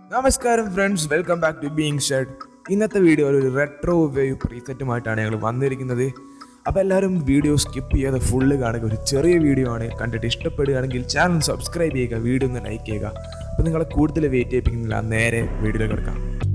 നമസ്കാരം friends welcome back to being shed ഇന്നത്തെ വീഡിയോയിൽ ഒരു റെട്രോ വേവ് പ്രീസെറ്റുമായിട്ടാണ് ഞങ്ങൾ വന്നിരിക്കുന്നത് അപ്പോൾ എല്ലാവരും വീഡിയോ സ്കിപ്പ് ചെയ്യാതെ ഫുള്ള് കാണുക ഒരു ചെറിയ വീഡിയോ ആണ് കണ്ടിട്ട് ഇഷ്ടപ്പെടുകയാണെങ്കിൽ ചാനൽ സബ്സ്ക്രൈബ് ചെയ്യുക വീഡിയോ ഒന്ന് ലൈക്ക് ചെയ്യുക അപ്പോൾ നിങ്ങളെ കൂടുതൽ വെയിറ്റ് ചെയ്യിപ്പിക്കുന്നില്ല നേരെ വീഡിയോയിൽ കിടക്കാം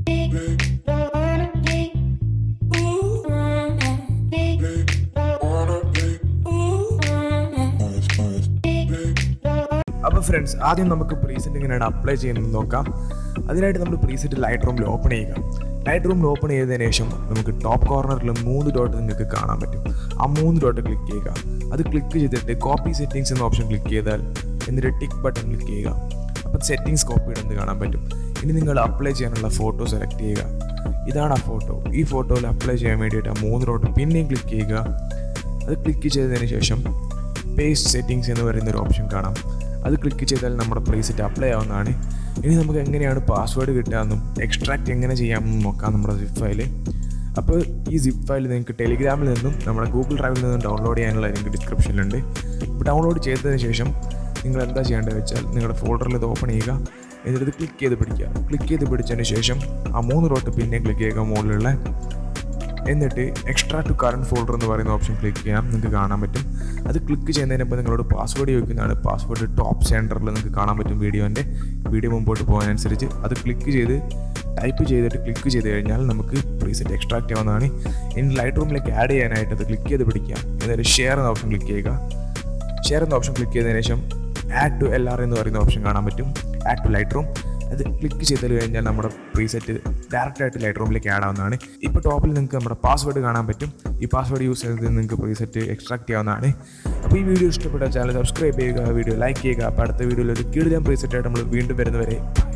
അപ്പോൾ ഫ്രണ്ട്സ് ആദ്യം നമുക്ക് പ്രീസെറ്റ് എങ്ങനെയാണ് അപ്ലൈ ചെയ്യുന്നത് നോക്കാം അതിനായിട്ട് നമ്മൾ പ്രീസെറ്റ് ലൈറ്റ് റൂമിൽ ഓപ്പൺ ചെയ്യുക ലൈറ്റ് റൂമിൽ ഓപ്പൺ ചെയ്തതിന് ശേഷം നമുക്ക് ടോപ്പ് കോർണറിൽ മൂന്ന് ഡോട്ട് നിങ്ങൾക്ക് കാണാൻ പറ്റും ആ മൂന്ന് ഡോട്ട് ക്ലിക്ക് ചെയ്യുക അത് ക്ലിക്ക് ചെയ്തിട്ട് കോപ്പി സെറ്റിംഗ്സ് എന്ന ഓപ്ഷൻ ക്ലിക്ക് ചെയ്താൽ എന്നിട്ട് ടിക്ക് ബട്ടൺ ക്ലിക്ക് ചെയ്യുക അപ്പോൾ സെറ്റിംഗ്സ് കോപ്പി ഇടുന്നത് കാണാൻ പറ്റും ഇനി നിങ്ങൾ അപ്ലൈ ചെയ്യാനുള്ള ഫോട്ടോ സെലക്ട് ചെയ്യുക ഇതാണ് ആ ഫോട്ടോ ഈ ഫോട്ടോയിൽ അപ്ലൈ ചെയ്യാൻ വേണ്ടിയിട്ട് ആ മൂന്ന് ഡോട്ട് പിന്നെയും ക്ലിക്ക് ചെയ്യുക അത് ക്ലിക്ക് ചെയ്തതിന് ശേഷം പേസ്റ്റ് സെറ്റിംഗ്സ് എന്ന് പറയുന്ന ഒരു ഓപ്ഷൻ കാണാം അത് ക്ലിക്ക് ചെയ്താൽ നമ്മുടെ പ്രീസെറ്റ് അപ്ലൈ ആവുന്നതാണ് ഇനി നമുക്ക് എങ്ങനെയാണ് പാസ്വേഡ് കിട്ടുകയെന്നും എക്സ്ട്രാക്ട് എങ്ങനെ ചെയ്യാമെന്നും നോക്കാം നമ്മുടെ സിപ്പ് ഫയൽ അപ്പോൾ ഈ സിപ്പ് ഫയൽ നിങ്ങൾക്ക് ടെലിഗ്രാമിൽ നിന്നും നമ്മുടെ ഗൂഗിൾ ഡ്രൈവിൽ നിന്നും ഡൗൺലോഡ് ചെയ്യാനുള്ള ലിങ്ക് ഡിസ്ക്രിപ്ഷനിലുണ്ട് അപ്പോൾ ഡൗൺലോഡ് ചെയ്തതിന് ശേഷം നിങ്ങൾ എന്താ ചെയ്യേണ്ടത് വെച്ചാൽ നിങ്ങളുടെ ഫോൾഡറിൽ ഇത് ഓപ്പൺ ചെയ്യുക എന്നിട്ട് ഇത് ക്ലിക്ക് ചെയ്ത് പിടിക്കുക ക്ലിക്ക് ചെയ്ത് പിടിച്ചതിന് ശേഷം ആ മൂന്ന് ഡോട്ട് പിന്നെ ക്ലിക്ക് ചെയ്യുക മുകളിലുള്ള എന്നിട്ട് എക്സ്ട്രാ ടു കറണ്ട് ഫോൾഡർ എന്ന് പറയുന്ന ഓപ്ഷൻ ക്ലിക്ക് ചെയ്യാം നിങ്ങൾക്ക് കാണാൻ പറ്റും അത് ക്ലിക്ക് ചെയ്യുന്നതിന് മുമ്പ് നിങ്ങളോട് പാസ്വേഡ് ചോദിക്കുന്നതാണ് പാസ്വേഡ് ടോപ്പ് സെൻറ്ററിൽ നിങ്ങൾക്ക് കാണാൻ പറ്റും വീഡിയോൻ്റെ വീഡിയോ മുമ്പോട്ട് പോകാനനുസരിച്ച് അത് ക്ലിക്ക് ചെയ്ത് ടൈപ്പ് ചെയ്തിട്ട് ക്ലിക്ക് ചെയ്ത് കഴിഞ്ഞാൽ നമുക്ക് പ്രീസെറ്റ് എക്സ്ട്രാക്ട് ചെയ്യാവുന്നതാണ് ഇനി ലൈറ്റ് റൂമിലേക്ക് ആഡ് ചെയ്യാനായിട്ട് അത് ക്ലിക്ക് ചെയ്ത് പിടിക്കുക എന്നിട്ട് ഷെയർ എന്ന ഓപ്ഷൻ ക്ലിക്ക് ചെയ്യുക ഷെയർ എന്ന ഓപ്ഷൻ ക്ലിക്ക് ചെയ്തതിന് ശേഷം ആഡ് ടു എൽ ആർ എന്ന് പറയുന്ന ഓപ്ഷൻ കാണാൻ പറ്റും ആഡ് ടു ലൈറ്റ് റൂം അത് ക്ലിക്ക് ചെയ്ത് കഴിഞ്ഞാൽ നമ്മുടെ പ്രീസെറ്റ് ഡയറക്റ്റ് ആയിട്ട് ലൈറ്റ് റൂമിലേക്ക് ആഡ് ആവുന്നതാണ് ഇപ്പോൾ ടോപ്പിൽ നിങ്ങൾക്ക് നമ്മുടെ പാസ്വേഡ് കാണാൻ പറ്റും ഈ പാസ്വേഡ് യൂസ് ചെയ്ത് നിങ്ങൾക്ക് പ്രീസെറ്റ് എക്സ്ട്രാക്ട് ചെയ്യാവുന്നതാണ് അപ്പോൾ ഈ വീഡിയോ ഇഷ്ടപ്പെട്ട ചാനൽ സബ്സ്ക്രൈബ് ചെയ്യുക വീഡിയോ ലൈക്ക് ചെയ്യുക അപ്പോൾ അടുത്ത വീഡിയോയിൽ ഒരു കിടിലം പ്രീസെറ്റ് ആയിട്ട് നമ്മൾ വീണ്ടും വരുന്നവരെ